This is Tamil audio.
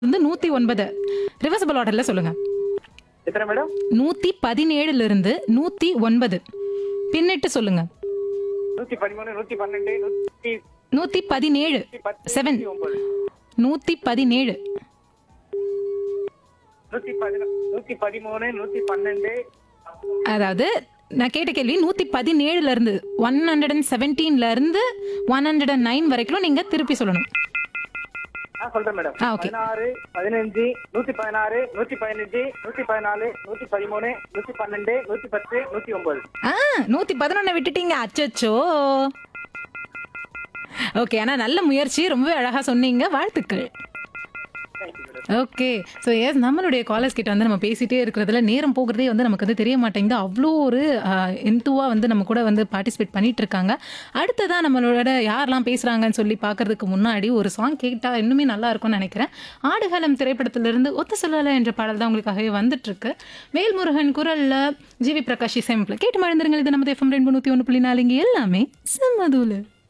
இருந்து நூத்தி ஒன்பது ரிவர்சபிள் ஆர்டர்ல சொல்லுங்க எத்தனை மேடம் நூத்தி பதினேழுல இருந்து நூத்தி ஒன்பது பின்னிட்டு சொல்லுங்க நூத்தி பதிமூணு நூத்தி பன்னெண்டு நூத்தி நூத்தி பதினேழு பத்து செவன் நூத்தி ஒன்பது நூத்தி பதினேழு நூத்தி பதினொ நூத்தி பதிமூணு நூத்தி பன்னெண்டு அதாவது நான் கேட்ட கேள்வி நூத்தி பதினேழுல இருந்து ஒன் ஹண்ட்ரட் அண்ட் செவன்டீன்ல இருந்து ஒன் ஹண்ட்ரட் அண்ட் நைன் வரைக்கும் நீங்க திருப்பி சொல்லணும் ஆ சொல்றேன் மேடம் ஆ, okay. பதினாறு பதினஞ்சு நூத்தி பதினாறு நூத்தி பதினஞ்சு நூத்தி பதினாலு நூத்தி பதிமூணு நூத்தி பன்னெண்டு நூத்தி பத்து நூத்தி ஒன்பது ஆ நூத்தி பதினொன்னு விட்டுட்டீங்க அச்சச்சோ ஓகே ஆனா நல்ல முயற்சி ரொம்பவே அழகா சொன்னீங்க வாழ்த்துக்கள் thank you madam okay so yes நம்மளுடைய காலர்ஸ் கிட்ட வந்து நம்ம பேசிட்டே இருக்கிறதுல நேரம் போகிறதே வந்து நமக்கு வந்து தெரிய மாட்டேங்குது அவ்வளோ ஒரு எந்துவா வந்து நம்ம கூட வந்து பார்ட்டிசிபேட் பண்ணிட்டு இருக்காங்க அடுத்ததான் நம்மளோட யாரெல்லாம் பேசுறாங்கன்னு சொல்லி பார்க்கறதுக்கு முன்னாடி ஒரு சாங் கேட்டா இன்னுமே நல்லா இருக்கும்னு நினைக்கிறேன் ஆடுகளம் திரைப்படத்திலிருந்து ஒத்த சொல்லல என்ற பாடல் தான் உங்களுக்காகவே வந்துட்டு இருக்கு வேல்முருகன் குரல்ல ஜிவி பிரகாஷ் இசையமைப்பில் கேட்டு மழந்துருங்கள் இது நமது எஃப்எம் ரெண்டு நூற்றி ஒன்று புள்ளி நாலு இங்கே எல்லாமே செம்மதூலு